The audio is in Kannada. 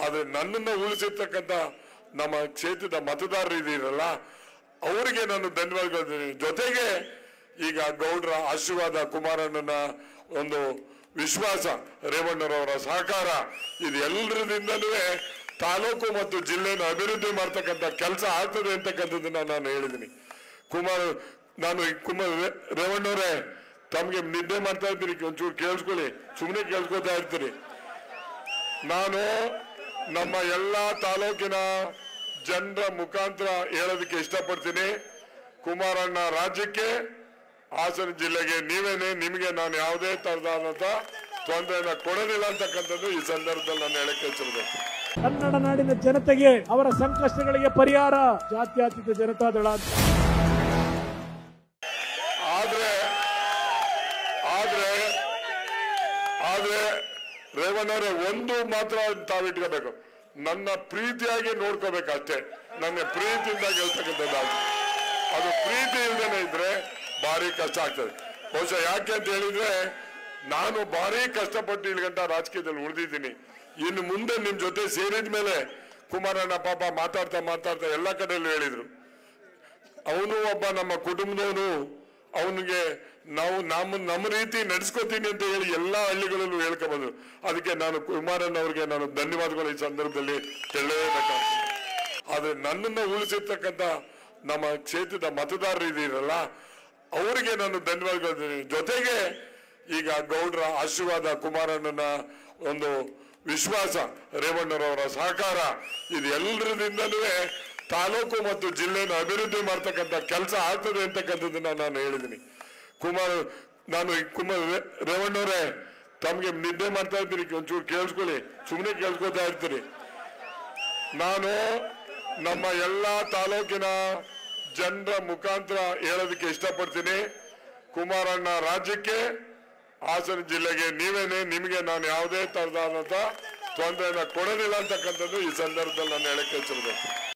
ಆದ್ರೆ ನನ್ನನ್ನು ಉಳಿಸಿರ್ತಕ್ಕಂಥ ನಮ್ಮ ಕ್ಷೇತ್ರದ ಮತದಾರರು ಇದೀರಲ್ಲ ಅವರಿಗೆ ನಾನು ಧನ್ಯವಾದಗಳು ಜೊತೆಗೆ ಈಗ ಗೌಡ್ರ ಆಶೀರ್ವಾದ ಕುಮಾರಣ್ಣನ ಒಂದು ವಿಶ್ವಾಸ ರೇವಣ್ಣರವರ ಸಹಕಾರ ಇದು ಎಲ್ಲರಿಂದಲೂ ತಾಲೂಕು ಮತ್ತು ಜಿಲ್ಲೆಯನ್ನು ಅಭಿವೃದ್ಧಿ ಮಾಡ್ತಕ್ಕಂಥ ಕೆಲಸ ಆಗ್ತದೆ ಅಂತಕ್ಕಂಥದ್ದನ್ನ ನಾನು ಹೇಳಿದ್ದೀನಿ ಕುಮಾರ್ ನಾನು ಈ ಕುಮಾರ್ ರೇ- ರೇವಣ್ಣವರೇ ತಮಗೆ ನಿದ್ದೆ ಮಾಡ್ತಾ ಇದ್ದೀನಿ ಒಂಚೂರು ಕೇಳಿಸ್ಕೊಳ್ಳಿ ಸುಮ್ಮನೆ ಕೇಳಿಸ್ಕೊತಾ ಇರ್ತೀರಿ ನಾನು ನಮ್ಮ ಎಲ್ಲ ತಾಲೂಕಿನ ಜನರ ಮುಖಾಂತರ ಹೇಳೋದಕ್ಕೆ ಇಷ್ಟಪಡ್ತೀನಿ ಕುಮಾರಣ್ಣ ರಾಜ್ಯಕ್ಕೆ ಹಾಸನ ಜಿಲ್ಲೆಗೆ ನೀವೇನೆ ನಿಮಗೆ ನಾನು ಯಾವುದೇ ತರದಾದಂತ ತೊಂದರೆಯನ್ನ ಕೊಡೋದಿಲ್ಲ ಅಂತಕ್ಕಂಥದ್ದು ಈ ಸಂದರ್ಭದಲ್ಲಿ ನಾನು ಹೇಳಕ್ಕೆ ಇಚ್ಛಪಡ್ತೀನಿ ಕನ್ನಡ ನಾಡಿನ ಜನತೆಗೆ ಅವರ ಸಂಕಷ್ಟಗಳಿಗೆ ಪರಿಹಾರ ಜಾತ್ಯತೀತ ಜನತಾದಳ ಅಂತ ಆದ್ರೆ ಆದ್ರೆ ಆದ್ರೆ ರೇವಣ್ಣವರೇ ಒಂದು ಮಾತ್ರ ತಾವಿಟ್ಕೋಬೇಕು ನನ್ನ ಪ್ರೀತಿಯಾಗಿ ನೋಡ್ಕೋಬೇಕು ಅಷ್ಟೇ ನನ್ನ ಪ್ರೀತಿಯಿಂದ ಗೆಲ್ತಕ್ಕಂಥದ್ದು ಅದು ಪ್ರೀತಿ ಇಲ್ದೇನೆ ಇದ್ರೆ ಭಾರಿ ಕಷ್ಟ ಆಗ್ತದೆ ಬಹುಶಃ ಯಾಕೆ ಅಂತ ಹೇಳಿದ್ರೆ ನಾನು ಭಾರಿ ಕಷ್ಟಪಟ್ಟು ಇಲ್ಲಿ ಗಂಟ ರಾಜಕೀಯದಲ್ಲಿ ಉಳಿದಿದ್ದೀನಿ ಇನ್ನು ಮುಂದೆ ನಿಮ್ ಜೊತೆ ಸೇರಿದ ಮೇಲೆ ಕುಮಾರಣ್ಣ ಪಾಪ ಮಾತಾಡ್ತಾ ಮಾತಾಡ್ತಾ ಎಲ್ಲ ಕಡೆಯಲ್ಲೂ ಹೇಳಿದ್ರು ಅವನು ಒಬ್ಬ ನಮ್ಮ ಕುಟುಂಬದವನು ಅವನಿಗೆ ನಾವು ನಮ್ಮ ನಮ್ಮ ರೀತಿ ನಡೆಸ್ಕೋತೀನಿ ಅಂತ ಹೇಳಿ ಎಲ್ಲಾ ಹಳ್ಳಿಗಳಲ್ಲೂ ಹೇಳ್ಕೊಬಂದ್ರು ಅದಕ್ಕೆ ನಾನು ಕುಮಾರಣ್ಣ ಅವರಿಗೆ ನಾನು ಧನ್ಯವಾದಗಳು ಈ ಸಂದರ್ಭದಲ್ಲಿ ಹೇಳಲೇಬೇಕಾಗ್ತದೆ ಆದ್ರೆ ನನ್ನನ್ನು ಉಳಿಸಿರ್ತಕ್ಕಂಥ ನಮ್ಮ ಕ್ಷೇತ್ರದ ಮತದಾರರು ಇದೀರಲ್ಲ ಅವರಿಗೆ ನಾನು ಧನ್ಯವಾದಗಳು ಜೊತೆಗೆ ಈಗ ಗೌಡ್ರ ಆಶೀರ್ವಾದ ಕುಮಾರಣ್ಣನ ಒಂದು ವಿಶ್ವಾಸ ರೇವಣ್ಣರವರ ಸಹಕಾರ ಇದು ಎಲ್ಲರಿಂದಲೂ ತಾಲೂಕು ಮತ್ತು ಜಿಲ್ಲೆಯನ್ನು ಅಭಿವೃದ್ಧಿ ಮಾಡ್ತಕ್ಕಂಥ ಕೆಲಸ ಆಗ್ತದೆ ಅಂತಕ್ಕಂಥದ್ದನ್ನ ನಾನು ಹೇಳಿದ್ದೀನಿ ಕುಮಾರ್ ನಾನು ಈ ಕುಮಾರ್ ರೇ- ರೇವಣ್ಣವರೇ ತಮಗೆ ನಿದ್ದೆ ಮಾಡ್ತಾ ಇದ್ದೀನಿ ಒಂಚೂರು ಕೇಳಿಸ್ಕೊಳ್ಳಿ ಸುಮ್ಮನೆ ಕೇಳಿಸ್ಕೊತಾ ಇರ್ತೀರಿ ನಾನು ನಮ್ಮ ಎಲ್ಲ ತಾಲೂಕಿನ ಜನರ ಮುಖಾಂತರ ಹೇಳೋದಕ್ಕೆ ಇಷ್ಟಪಡ್ತೀನಿ ಕುಮಾರಣ್ಣ ರಾಜ್ಯಕ್ಕೆ ಹಾಸನ ಜಿಲ್ಲೆಗೆ ನೀವೇನೆ ನಿಮಗೆ ನಾನು ಯಾವುದೇ ತರದಾದಂತ ತೊಂದರೆಯನ್ನ ಕೊಡೋದಿಲ್ಲ ಅಂತಕ್ಕಂಥದ್ದು ಈ ಸಂದರ್ಭದಲ್ಲಿ ನಾನು ಹೇಳಕ್ಕೆ ಇಚ್ಛಪಡ್ತೀನಿ